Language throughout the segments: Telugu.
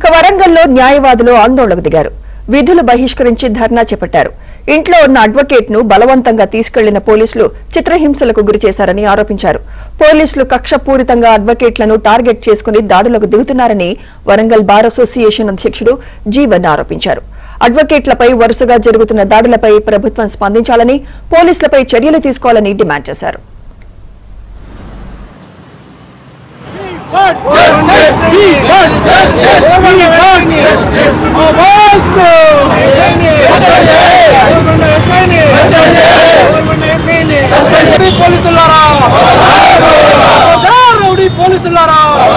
ఇక వరంగల్లో న్యాయవాదులు ఆందోళనకు దిగారు విధులు బహిష్కరించి ధర్నా చేపట్టారు ఇంట్లో ఉన్న అడ్వకేట్ ను బలవంతంగా తీసుకెళ్లిన పోలీసులు చిత్రహింసలకు గురి చేశారని ఆరోపించారు పోలీసులు కక్షపూరితంగా అడ్వకేట్లను టార్గెట్ చేసుకుని దాడులకు దిగుతున్నారని వరంగల్ బార్ అసోసియేషన్ అధ్యక్షుడు జీవన్ ఆరోపించారు అడ్వకేట్లపై వరుసగా జరుగుతున్న దాడులపై ప్రభుత్వం స్పందించాలని పోలీసులపై చర్యలు తీసుకోవాలని డిమాండ్ చేశారు పోలీసులారా రౌడీ పోలీసులారా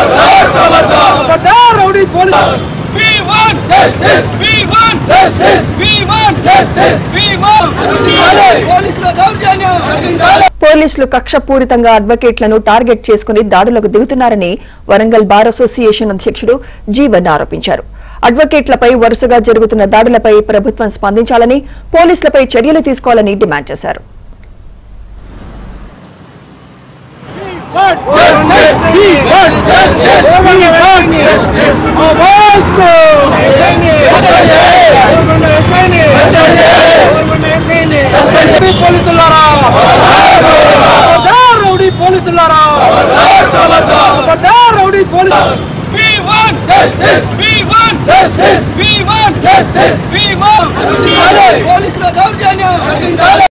rowdy police We want justice. We want justice. We want justice. We want పోలీసుల దౌర్జన్యం పోలీసులు కక్షపూరితంగా అడ్వకేట్లను టార్గెట్ చేసుకుని దాడులకు దిగుతున్నారని వరంగల్ బార్ అసోసియేషన్ అధ్యక్షుడు జీవన్ ఆరోపించారు అడ్వకేట్లపై వరుసగా జరుగుతున్న దాడులపై ప్రభుత్వం స్పందించాలని పోలీసులపై చర్యలు తీసుకోవాలని డిమాండ్ చేశారు పోలీసులారా రౌడీ పోలీసులారా rowdy police We want justice. We want justice. We want justice. We want పోలీసుల దౌర్జన్యం